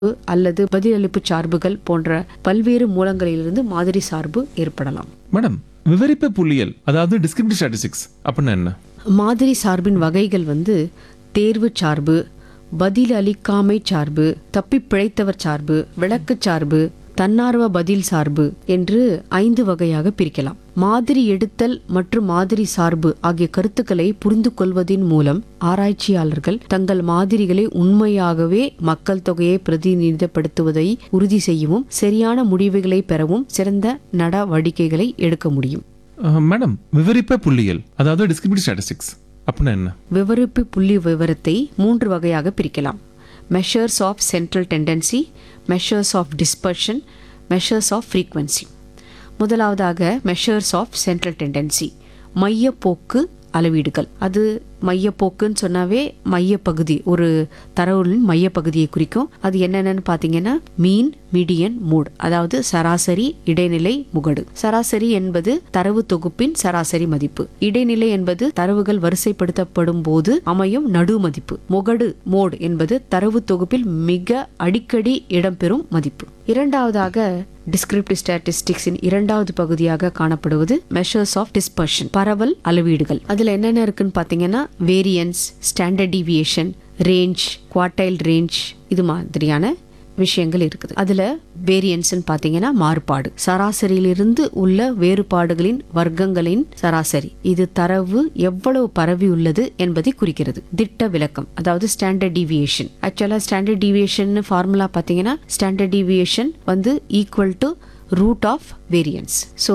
அல்லது பதிலளிப்பு சார்புகள் போன்ற பல்வேறு மூலங்களிலிருந்து மாதிரி சார்பு ஏற்படலாம் மேடம் விவரிப்பு புள்ளியியல் அதாவது டிஸ்கிரிப்டிவ் ஸ்டாட்டிஸ்டிக்ஸ் அப்படின்னா என்ன மாதிரி சார்பின் வகைகள் வந்து தேர்வு சார்பு பதில் அளிக்காமை சார்பு தப்பிப் பிழைத்தவர் சார்பு விளக்குச் சார்பு தன்னார்வ பதில் சார்பு என்று ஐந்து வகையாக பிரிக்கலாம் மாதிரி எடுத்தல் மற்றும் மாதிரி சார்பு ஆகிய கருத்துக்களை புரிந்து கொள்வதின் மூலம் ஆராய்ச்சியாளர்கள் தங்கள் மாதிரிகளை உண்மையாகவே மக்கள் தொகையை பிரதிநிதித்துவதை உறுதி செய்யவும் சரியான முடிவுகளை பெறவும் சிறந்த நடவடிக்கைகளை எடுக்க முடியும் அஹ், மேடம் விவரிப்பு புள்ளியியல் அதாவது டிஸ்கிரிப்டிவ் ஸ்டாட்டிஸ்டிக்ஸ் அப்படின்னா என்ன விவரிப்பு புள்ளி விவரத்தை மூன்று வகையாக பிரிக்கலாம் measures of central tendency measures of dispersion measures of frequency முதலாவதாக மெஷர்ஸ் ஆஃப் சென்ட்ரல் டெண்டன்சி மையப்போக்கு அளவீடுகள் அது மையப்போக்குன்னு சொன்னாவே மையப்பகுதி ஒரு தரவுகளின் மையப்பகுதியை குறிக்கும் அது என்னென்னு பார்த்தீங்கன்னா மீன் மீடியன் மூட் அதாவது சராசரி இடைநிலை முகடு சராசரி என்பது தரவு தொகுப்பின் சராசரி மதிப்பு இடைநிலை என்பது தரவுகள் வரிசைப்படுத்தப்படும் போது அமையும் நடு மதிப்பு முகடு மோட் என்பது தரவு தொகுப்பில் மிக அடிக்கடி இடம்பெறும் மதிப்பு இரண்டாவதாக டிஸ்கிரிப்டிவ் ஸ்டாட்டிஸ்டிக்ஸின் இரண்டாவது பகுதியாக காணப்படுவது மெஷர்ஸ் ஆஃப் டிஸ்பர்ஷன் பரவல் அளவீடுகள் அதுல என்னென்ன இருக்குன்னு பார்த்தீங்கன்னா variance standard deviation range quartile range இது மாதிரியான விஷயங்கள் இருக்குது அதுல வேரியன்ஸ்னு பார்த்தீங்கன்னா மாறுபாடு சராசரியிலிருந்து உள்ள வேறுபாடுகளின் வர்க்கங்களின் சராசரி இது தரவு எவ்வளவு பரவி உள்ளது என்பதை குறிக்கிறது திட்ட விளக்கம் அதாவது standard deviation actually standard deviation formula பார்த்தீங்கன்னா ஸ்டாண்டர்ட் டீவியேஷன் வந்து equal to root of variance so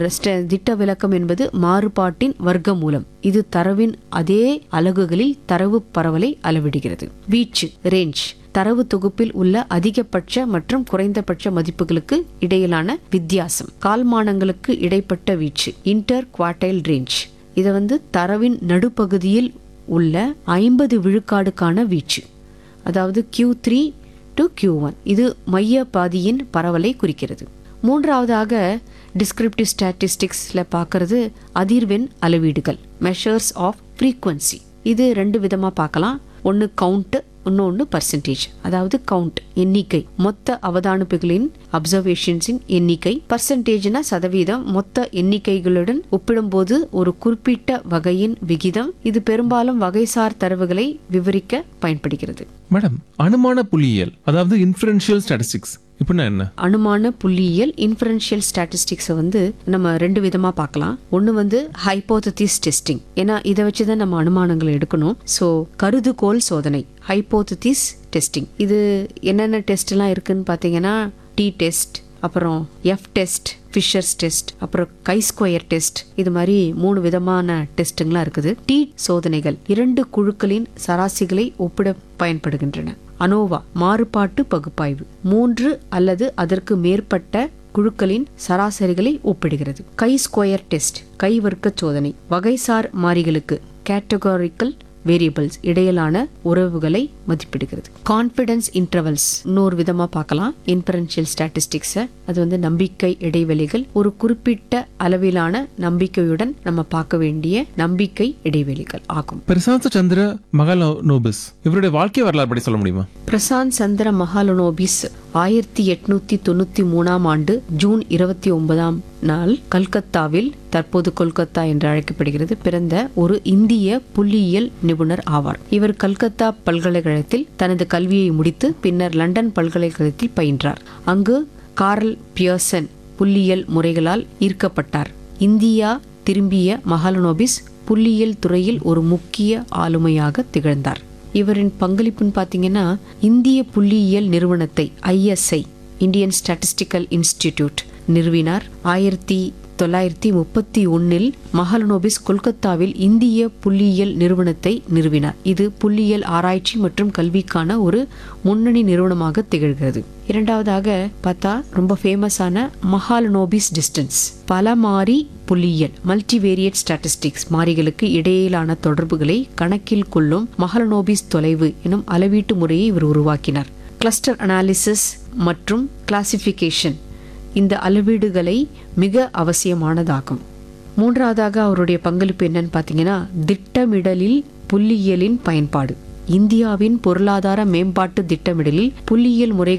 திட்ட விளக்கம் என்பது மாறுபாட்டின் வர்க்க மூலம் இது தரவின் அதே அலகுகளில் தரவு பரவலை அளவிடுகிறது வீச்சு ரேஞ்ச் தரவு தொகுப்பில் உள்ள அதிகபட்ச மற்றும் குறைந்தபட்ச மதிப்புகளுக்கு இடையிலான வித்தியாசம் கால்மானங்களுக்கு இடைப்பட்ட வீச்சு இன்டர் குவார்டைல் ரேஞ்ச் இதை வந்து தரவின் நடுப்பகுதியில் உள்ள ஐம்பது விழுக்காடுக்கான வீச்சு அதாவது Q3 three to Q1 one இது மைய பாதியின் பரவலை குறிக்கிறது மூன்றாவதாக டிஸ்கிரிப்டிவ் ஸ்டாட்டிஸ்டிக்ஸில் பார்க்கறது அதிர்வெண் அளவீடுகள் மெஷர்ஸ் ஆஃப் ஃப்ரீக்வன்சி இது ரெண்டு விதமாக பார்க்கலாம் ஒன்று கவுண்ட் இன்னொன்று பர்சன்டேஜ் அதாவது கவுண்ட் எண்ணிக்கை மொத்த அவதானிப்புகளின் அப்சர்வேஷன்ஸின் எண்ணிக்கை பர்சன்டேஜ்னா சதவீதம் மொத்த எண்ணிக்கைகளுடன் ஒப்பிடும்போது ஒரு குறிப்பிட்ட வகையின் விகிதம் இது பெரும்பாலும் வகைசார் தரவுகளை விவரிக்க பயன்படுகிறது மேடம் அனுமான புள்ளியியல் அதாவது இன்ஃபரன்ஷியல் ஸ்டாட்டிஸ்டிக்ஸ் இப்படின்னா என்ன அனுமான புள்ளியியல் இன்ஃபரன்ஷியல் ஸ்டாட்டிஸ்டிக்ஸை வந்து நம்ம ரெண்டு விதமா பார்க்கலாம் ஒன்று வந்து ஹைப்போதசிஸ் டெஸ்டிங் ஏன்னா இதை வச்சு தான் நம்ம அனுமானங்களை எடுக்கணும் ஸோ கருதுகோள் சோதனை ஹைப்போதசிஸ் டெஸ்டிங் இது என்னென்ன டெஸ்ட்லாம் இருக்குன்னு பார்த்தீங்கன்னா டி டெஸ்ட் அப்புறம் எஃப் டெஸ்ட் ஃபிஷர்ஸ் டெஸ்ட் அப்புறம் கை ஸ்கொயர் டெஸ்ட் இது மாதிரி மூணு விதமான டெஸ்ட்டுங்களாம் இருக்குது டி சோதனைகள் இரண்டு குழுக்களின் சராசிகளை ஒப்பிட பயன்படுகின்றன அனோவா மாறுபாட்டு பகுப்பாய்வு மூன்று அல்லது அதற்கு மேற்பட்ட குழுக்களின் சராசரிகளை ஒப்பிடுகிறது கை ஸ்கொயர் டெஸ்ட் கை வர்க்க சோதனை வகைசார் மாறிகளுக்கு கேட்டகாரிக்கல் வேரியபிள்ஸ் இடையிலான உறவுகளை மதிப்பிடுகிறது கான்ஃபிடன்ஸ் இன்டர்வல்ஸ் இன்னொரு விதமா பார்க்கலாம் இன்ஃபரன்ஷியல் ஸ்டாட்டிஸ்டிக்ஸை அது வந்து நம்பிக்கை இடைவெளிகள் ஒரு குறிப்பிட்ட அளவிலான நம்பிக்கையுடன் நம்ம பார்க்க வேண்டிய நம்பிக்கை இடைவெளிகள் ஆகும் பிரசாந்த் சந்திர மகாலனோபிஸ் இவருடைய வாழ்க்கை வரலாறு படி சொல்ல முடியுமா பிரசாந்த் சந்திர மகாலனோபிஸ் ஆயிரத்தி எட்நூத்தி தொண்ணூத்தி மூணாம் ஆண்டு ஜூன் இருபத்தி ஒன்பதாம் நாள் கல்கத்தாவில் தற்போது கொல்கத்தா என்று அழைக்கப்படுகிறது பிறந்த ஒரு இந்திய புள்ளியியல் நிபுணர் ஆவார் இவர் கல்கத்தா பல்கலைக்கழகத்தில் தனது கல்வியை முடித்து பின்னர் லண்டன் பல்கலைக்கழகத்தில் பயின்றார் அங்கு கார்ல் பியர்சன் புள்ளியியல் முறைகளால் ஈர்க்கப்பட்டார் இந்தியா திரும்பிய மகாலனோபிஸ் புள்ளியியல் துறையில் ஒரு முக்கிய ஆளுமையாக திகழ்ந்தார் இவரின் பங்களிப்புன்னு பார்த்தீங்கன்னா இந்திய புள்ளியியல் நிறுவனத்தை ஐஎஸ்ஐ இந்தியன் ஸ்டாட்டிஸ்டிக்கல் இன்ஸ்டிடியூட் நிறுவினார் ஆயிரத்தி தொள்ளாயிரத்தி முப்பத்தி ஒன்னில் மஹலனோபிஸ் கொல்கத்தாவில் இந்திய புள்ளியியல் நிறுவனத்தை நிறுவினார் இது புள்ளியியல் ஆராய்ச்சி மற்றும் கல்விக்கான ஒரு முன்னணி நிறுவனமாக திகழ்கிறது இரண்டாவதாக பார்த்தா ரொம்ப ஃபேமஸான மஹாலனோபிஸ் டிஸ்டன்ஸ் பல மாறி புள்ளியியல் மல்டிவேரியட் ஸ்டாட்டிஸ்டிக்ஸ் மாறிகளுக்கு இடையிலான தொடர்புகளை கணக்கில் கொள்ளும் மஹலனோபிஸ் தொலைவு எனும் அளவீட்டு முறையை இவர் உருவாக்கினார் கிளஸ்டர் அனாலிசிஸ் மற்றும் கிளாசிஃபிகேஷன் இந்த அளவீடுகளை மிக அவசியமானதாகும் மூன்றாவதாக அவருடைய பங்களிப்பு என்னன்னு பார்த்தீங்கன்னா திட்டமிடலில் புள்ளியியலின் பயன்பாடு இந்தியாவின் பொருளாதார மேம்பாட்டு திட்டமிடலில் புள்ளியியல் முறைகள்